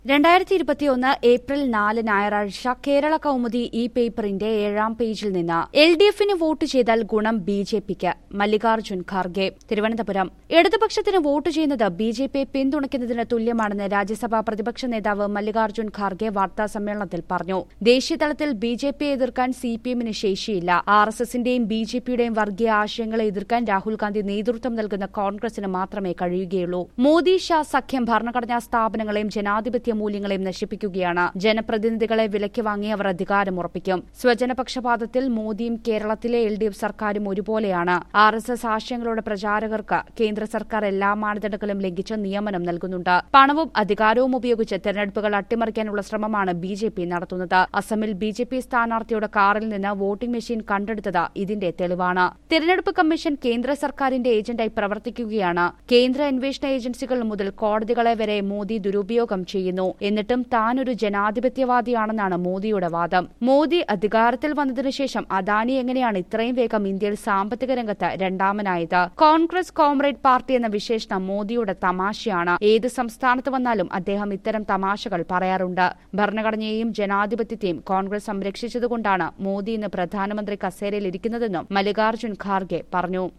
രണ്ടായിരത്തി ഇരുപത്തിയൊന്ന് ഏപ്രിൽ നാല് ഞായറാഴ്ച കേരള കൗമുദി ഈ പേപ്പറിന്റെ ഏഴാം പേജിൽ നിന്ന് എൽ ഡി എഫിന് വോട്ട് ചെയ്താൽ ഗുണം ബി ജെ പിക്ക് മല്ലികാർജ്ജുൻ ഖാർഗെ തിരുവനന്തപുരം ഇടതുപക്ഷത്തിന് വോട്ട് ചെയ്യുന്നത് ബി ജെ പിയെ പിന്തുണയ്ക്കുന്നതിന് തുല്യമാണെന്ന് രാജ്യസഭാ പ്രതിപക്ഷ നേതാവ് മല്ലികാർജ്ജുൻ ഖാർഗെ വാർത്താ സമ്മേളനത്തിൽ പറഞ്ഞു ദേശീയതലത്തിൽ ബി ജെ പിയെ എതിർക്കാൻ സി പി എമ്മിന് ശേഷിയില്ല ആർ എസ് എസിന്റെയും ബി ജെ പിയുടെയും വർഗീയ ആശയങ്ങളെ എതിർക്കാൻ രാഹുൽ ഗാന്ധി നേതൃത്വം നൽകുന്ന കോൺഗ്രസിന് മാത്രമേ കഴിയുകയുള്ളൂ മോദി ഷാ സഖ്യം ഭരണഘടനാ സ്ഥാപനങ്ങളെയും ജനാധിപത്യ മൂല്യങ്ങളെയും നശിപ്പിക്കുകയാണ് ജനപ്രതിനിധികളെ വിലയ്ക്ക് വാങ്ങി അവർ അധികാരം ഉറപ്പിക്കും സ്വജനപക്ഷപാതത്തിൽ മോദിയും കേരളത്തിലെ എൽ ഡി എഫ് സർക്കാരും ഒരുപോലെയാണ് ആർ എസ് എസ് ആശയങ്ങളുടെ പ്രചാരകർക്ക് കേന്ദ്ര സർക്കാർ എല്ലാ മാനദണ്ഡങ്ങളും ലംഘിച്ച് നിയമനം നൽകുന്നുണ്ട് പണവും അധികാരവും ഉപയോഗിച്ച് തെരഞ്ഞെടുപ്പുകൾ അട്ടിമറിക്കാനുള്ള ശ്രമമാണ് ബി ജെ പി നടത്തുന്നത് അസമിൽ ബി ജെ പി സ്ഥാനാർത്ഥിയുടെ കാറിൽ നിന്ന് വോട്ടിംഗ് മെഷീൻ കണ്ടെടുത്തത് ഇതിന്റെ തെളിവാണ് തെരഞ്ഞെടുപ്പ് കമ്മീഷൻ കേന്ദ്ര സർക്കാരിന്റെ ഏജന്റായി പ്രവർത്തിക്കുകയാണ് കേന്ദ്ര അന്വേഷണ ഏജൻസികൾ മുതൽ കോടതികളെ വരെ മോദി ദുരുപയോഗം ചെയ്യുന്നു എന്നിട്ടും താൻ ഒരു ജനാധിപത്യവാദിയാണെന്നാണ് മോദിയുടെ വാദം മോദി അധികാരത്തിൽ വന്നതിനു ശേഷം അദാനി എങ്ങനെയാണ് ഇത്രയും വേഗം ഇന്ത്യയിൽ സാമ്പത്തിക രംഗത്ത് രണ്ടാമനായത് കോൺഗ്രസ് കോമ്രേഡ് പാർട്ടി എന്ന വിശേഷണം മോദിയുടെ തമാശയാണ് ഏത് സംസ്ഥാനത്ത് വന്നാലും അദ്ദേഹം ഇത്തരം തമാശകൾ പറയാറുണ്ട് ഭരണഘടനയെയും ജനാധിപത്യത്തെയും കോൺഗ്രസ് സംരക്ഷിച്ചതുകൊണ്ടാണ് മോദി ഇന്ന് പ്രധാനമന്ത്രി കസേരയിൽ ഇരിക്കുന്നതെന്നും മല്ലികാർജ്ജുൻ ഖാർഗെ പറഞ്ഞു